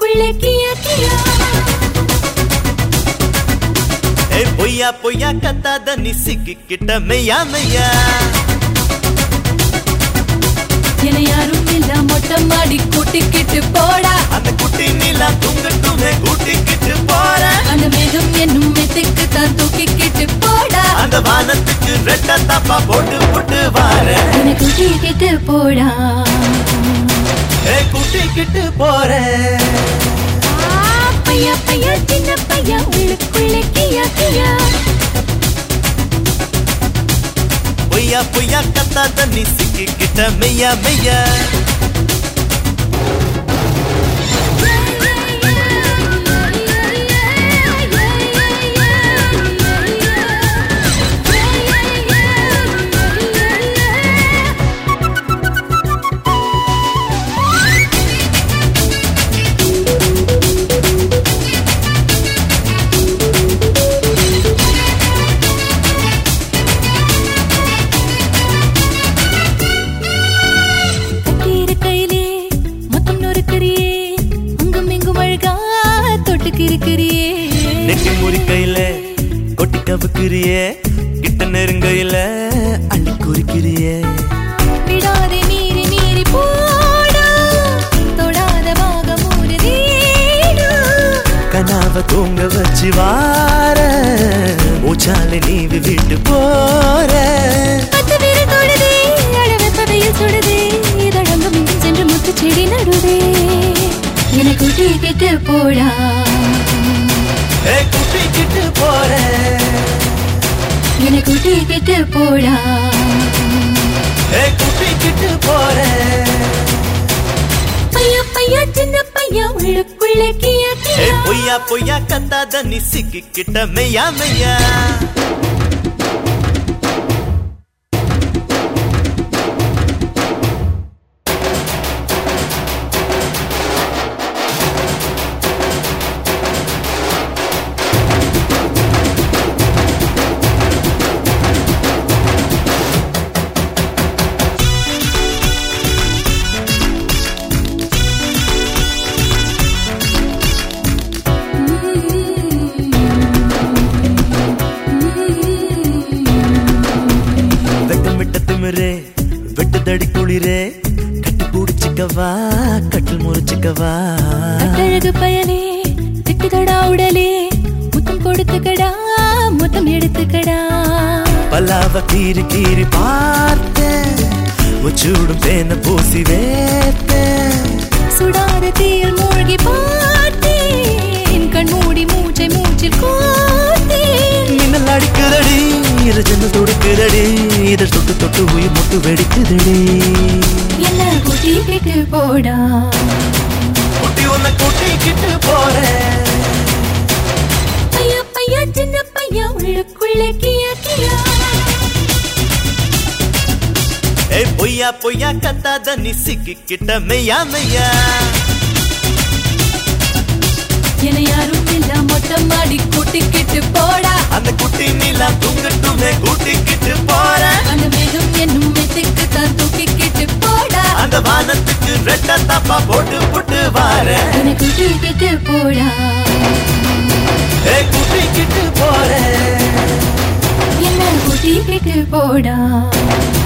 உள்ளுக்குள்ளே கியா கியா ஏ பொய்யா பொய்யா கத்தாத நீ சிக்கிக்கிட்ட மெய்யா மெய்யா என யாரும் இல்ல மொட்டை மாடி கூட்டிக்கிட்டு போடா அந்த குட்டி நீலா தூங்கட்டுமே கூட்டிக்கிட்டு போற அந்த மேகம் என்னும் மெத்துக்கு தான் தூக்கிக்கிட்டு போடா அந்த வானத்துக்கு ரெட்ட தப்பா போட்டு போட்டு வார என கூட்டிக்கிட்டு போடா ஏ கூட்டிக்கிட்டு போற ஆ, பையா பையா சின்ன பையா உள்ளுக்குள்ளே கியா கியா பொய்யா பொய்யா கத்தாத நீ சிக்கிக்கிட்ட மெய்யா மெய்யா கட்டியிரு கையிலே மொத்தம் நொறுக்கிறியே அங்கும் இங்கும் அழகா தொட்டுக்கு இருக்கிறியே நெட்டி முறி கையில கொட்டி கவுக்கிறியே கிட்ட நெருங்கையில அள்ளி குறிக்கிறியே விடாதே மீறி மீறி போடா தொடாத பாக மூடுதீடா கனாவ தூங்க வச்சு வார மூச்சால நீ விட்டு போற பத்து பேரு தொழுதே அழவெப்பதையில் சுடுதே இதழங்கும் இங்கும் சென்று முத்து செடி நடுதே என கூட்டிக்கிட்டு போடா ஏ கூட்டிக்கிட்டு போற என கூட்டிக்கிட்டு போடா ஏ கூட்டிக்கிட்டு போற பையா பையா சின்ன பையா உள்ளுக்குள்ளே கியா ஏ கியா பொய்யா பொய்யா கத்தாத நீ சிக்கிக்கிட்ட மெய்யா மெய்யா வெட்டம் விட்ட திமிரே வெட்டுதடி குளிரே கட்டி பிடிச்சிக்கவா கட்டில் முறிச்சிக்கவா கட்டழகு பயலே திட்டுதடா உடலே முத்தம் கொடுத்துக்கடா முத்தம் எடுத்துக்கடா பல்லாவ கீறி கீறி பார்த்தேன் முச்சூடும் தேன பூசி வேத்தேன் சுடாத தீயில் மூழ்கி பார்த்தேன் கண் மூடி மூச்சை மூச்சில் கோத்தேன் மின்னல் அடிக்குதடி இரு ஜன்னல் துடிக்குதடி இதழ் தொட்டு தொட்டு உயிர் முட்டு வெடிக்குதடி என்ன கூட்டிக்கிட்டு போடா குட்டி உன்னை கூட்டிக்கிட்டு போறேன் பையா பையா சின்ன பையா உள்ளுக்குள்ளே கியா கியா ஏய் பொய்யா பொய்யா கத்தாத நீ சிக்கிக்கிட்ட மெய்யா மெய்யா என யாரும் இல்ல மொட்டை மாடி கூட்டிக்கிட்டு போடா அந்த குட்டி நீலா தூங்கட்டுமே கூட்டிக்கிட்டு போறேன் அந்த மேகம் என்னும் மெத்துக்கு தான் தூக்கிக்கிட்டு போடா அந்த வானத்துக்கு ரெட்ட தப்பா போட்டு போட்டு வாரேன் என கூட்டிக்கிட்டு போடா ஏய் கூட்டிக்கிட்டு போறேன் என்ன கூட்டிக்கிட்டு போடா